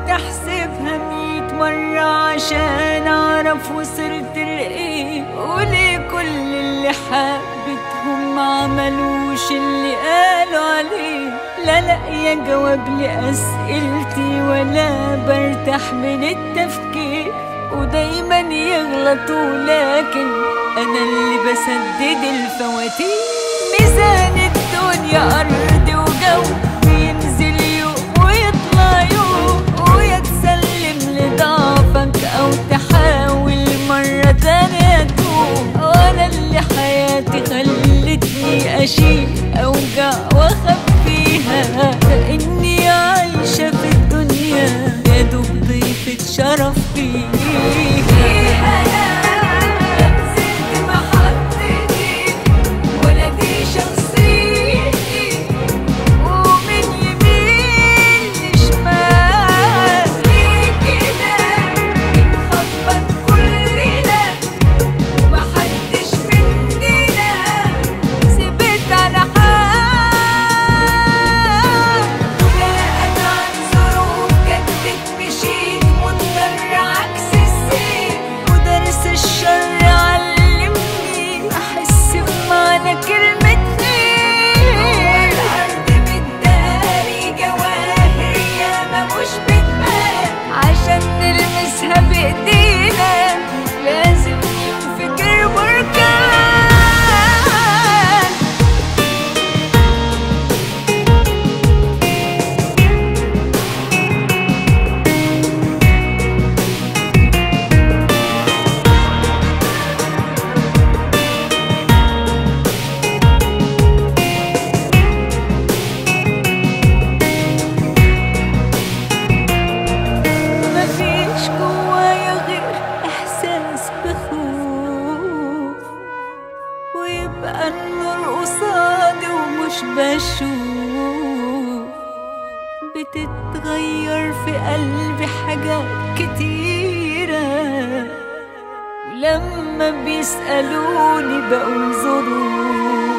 احسبها ميت مرة عشان اعرف وصلت لايه وليه كل اللي حبتهم ما عملوش اللي قالوا عليه لا لاقية جواب لأسئلتي ولا برتاح من التفكير ودايما يغلطوا لكن انا اللي بسدد الفواتير ميزان الدنيا ارض وجو بينزل يوم ويطلع يوم ويا تسلم لضعفك او تحاول مرة تانية تقوم وانا اللي حياتي خلتني اشيل اوجع واخبيها كاني عايشة في الدنيا يا دوب ضيفة شرف فيها نزلت محطتي ولا دي شخصيتي ومن يمين لشمال ليه كده بنخبط كلنا ومحدش مننا ثبت على حال لا انا عن ظروف جدت مشيت مضطر عكس السير ودرس الشر علمني احس بمعنى كلمة خير الارض مداري جواهر ياما مش بتبان عشان نلمسها بايدينا لازم ينفجر بركان مفيش جوايا غير احساس بخوف ويبقى النور قصادي ومش بشوف بتتغير في قلبي حاجات كتيرة ولما بيسألوني بقول ظروف